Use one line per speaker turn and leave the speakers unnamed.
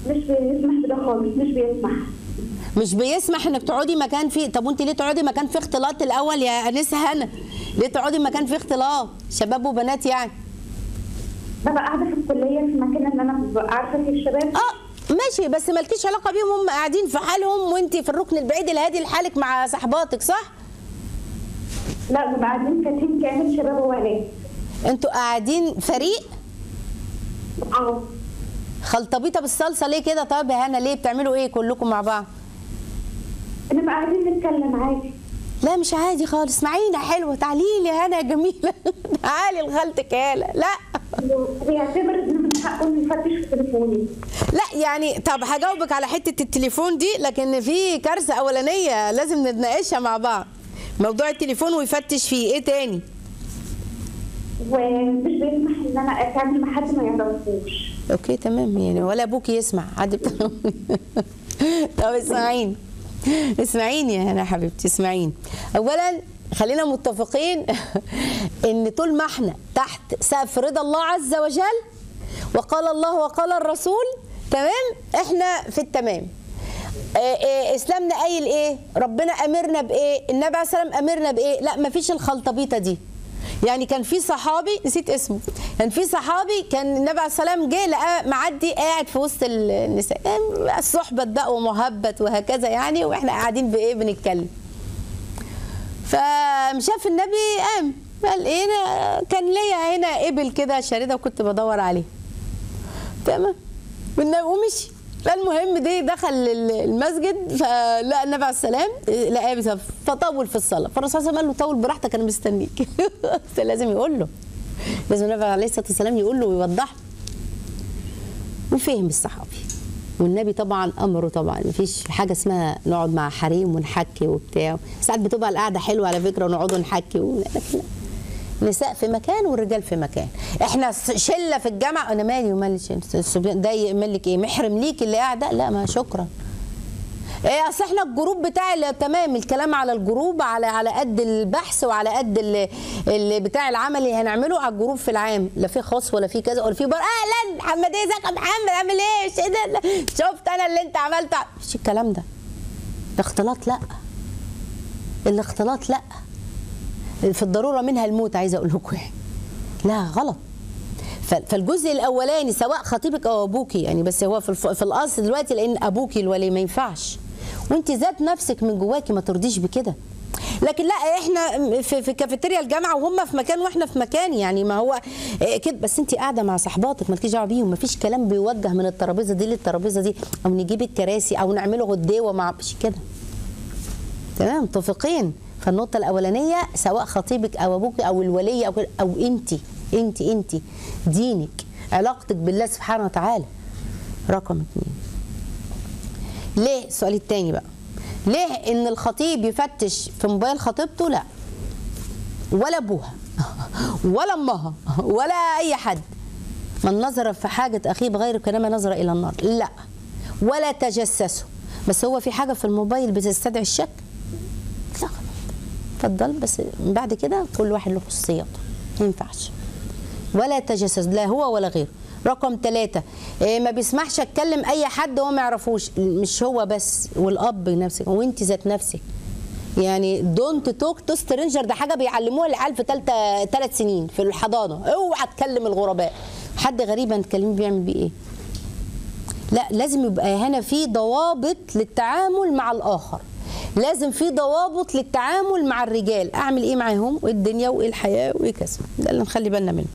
مش بيسمح بده خالص مش بيسمح
مش بيسمح انك تقعدي مكان فيه طب وانت ليه تقعدي مكان فيه اختلاط الاول يا انسه هنا ليه تقعدي مكان فيه اختلاط شباب وبنات يعني
ببقى قاعده في الكليه في مكان ان انا ببقى عارفه في الشباب
اه ماشي بس مالكيش علاقه بيهم هم قاعدين في حالهم وانت في الركن البعيد الهادي لحالك مع صحباتك صح
لا ببقى قاعدين كتيم كامل شباب وبنات
انتوا قاعدين فريق
اه
خلطبيطه بالصلصه ليه كده طب يا هنا ليه بتعملوا ايه كلكم مع بعض
بنبقى قاعدين نتكلم عادي
لا مش عادي خالص اسمعينا حلوه تعالي لي يا هنا يا جميله تعالي لخالتك يا هلا لا
بيعتبر ان من حقه انه يفتش في تليفوني
لا يعني طب هجاوبك على حته التليفون دي لكن في كارثه اولانيه لازم نتناقشها مع بعض موضوع التليفون ويفتش فيه ايه تاني
ومش بيسمح ان انا اتعامل مع حد ما يعرفوش
اوكي تمام يعني ولا ابوكي يسمع عادي بت- طب اسمعيني اسمعيني يا هنا حبيبتي اسمعيني اولا خلينا متفقين ان طول ما احنا تحت سقف رضا الله عز وجل وقال الله وقال الرسول تمام احنا في التمام آه، آه، اسلامنا قايل ايه ربنا امرنا بايه النبي عليه السلام امرنا بايه لا مفيش الخلطبيطه دي يعني كان في صحابي نسيت اسمه كان في صحابي كان النبي عليه السلام جه لقاه معدي قاعد في وسط النساء يعني الصحبه بقى ومهبت وهكذا يعني واحنا قاعدين بايه بنتكلم فشاف النبي قام قال ايه أنا كان ليا هنا ابل كده شارده وكنت بدور عليه تمام والنبي ومشي فالمهم دي دخل ال- المسجد فلقى النبي عليه السلام لقاه بيصلي فطول في الصلاه فالرسول صلى الله عليه وسلم قال له طول براحتك انا مستنيك بس لازم يقول له لازم النبي عليه الصلاه والسلام يقول له ويوضح له وفهم الصحابي والنبي طبعا امره طبعا مفيش حاجه اسمها نقعد مع حريم ونحكي وبتاع ساعات بتبقى القعده حلوه على فكره ونقعدوا نحكي و... لكن لا. نساء في مكان والرجال في مكان احنا س- شله في الجامعه انا مالي ومالي شلة. الصبيان ده يعمل لك ايه محرم ليك اللي قاعده لا ما شكرا ايه اصل احنا الجروب بتاع ال- تمام الكلام على الجروب على على قد البحث وعلى قد ال- ال- بتاع العمل اللي هنعمله على الجروب في العام لا في خاص ولا في كذا ولا في بر اهلا محمد ايه ازيك يا محمد عامل ايه ايه ده شفت انا اللي انت عملته مش الكلام ده الاختلاط لا الاختلاط لا في الضروره منها الموت عايزه اقول لكم يعني لا غلط ف- فالجزء الاولاني سواء خطيبك او ابوكي يعني بس هو في الف- في الاصل دلوقتي لان ابوكي الولي ما ينفعش وانت ذات نفسك من جواكي ما ترضيش بكده لكن لا احنا في, في كافيتيريا الجامعه وهم في مكان واحنا في مكان يعني ما هو إيه كده بس انت قاعده مع صحباتك مالكيش دعوه بيهم مفيش كلام بيوجه من الترابيزه دي للترابيزه دي او نجيب الكراسي او نعمله غداوه مع مش كده تمام متفقين فالنقطة الأولانية سواء خطيبك أو أبوك أو الولي أو أو أنت أنت أنت دينك علاقتك بالله سبحانه وتعالى رقم اثنين ليه السؤال الثاني بقى ليه إن الخطيب يفتش في موبايل خطيبته لا ولا أبوها ولا أمها ولا أي حد من نظر في حاجة أخيه بغير كلام نظر إلى النار لا ولا تجسسوا بس هو في حاجة في الموبايل بتستدعي الشك لا اتفضل بس من بعد كده كل واحد له خصوصياته ما ينفعش ولا تجسس لا هو ولا غيره رقم ثلاثة إيه ما بيسمحش اتكلم اي حد هو ما يعرفوش مش هو بس والاب نفسك وانت ذات نفسك يعني دونت توك تو سترينجر ده حاجه بيعلموها العيال في ثالثه ثلاث سنين في الحضانه اوعى تكلم الغرباء حد غريب هتكلمي بيعمل بيه ايه لا لازم يبقى هنا في ضوابط للتعامل مع الاخر لازم في ضوابط للتعامل مع الرجال اعمل ايه معاهم وايه الدنيا وايه الحياه وايه كذا ده اللي نخلي بالنا منه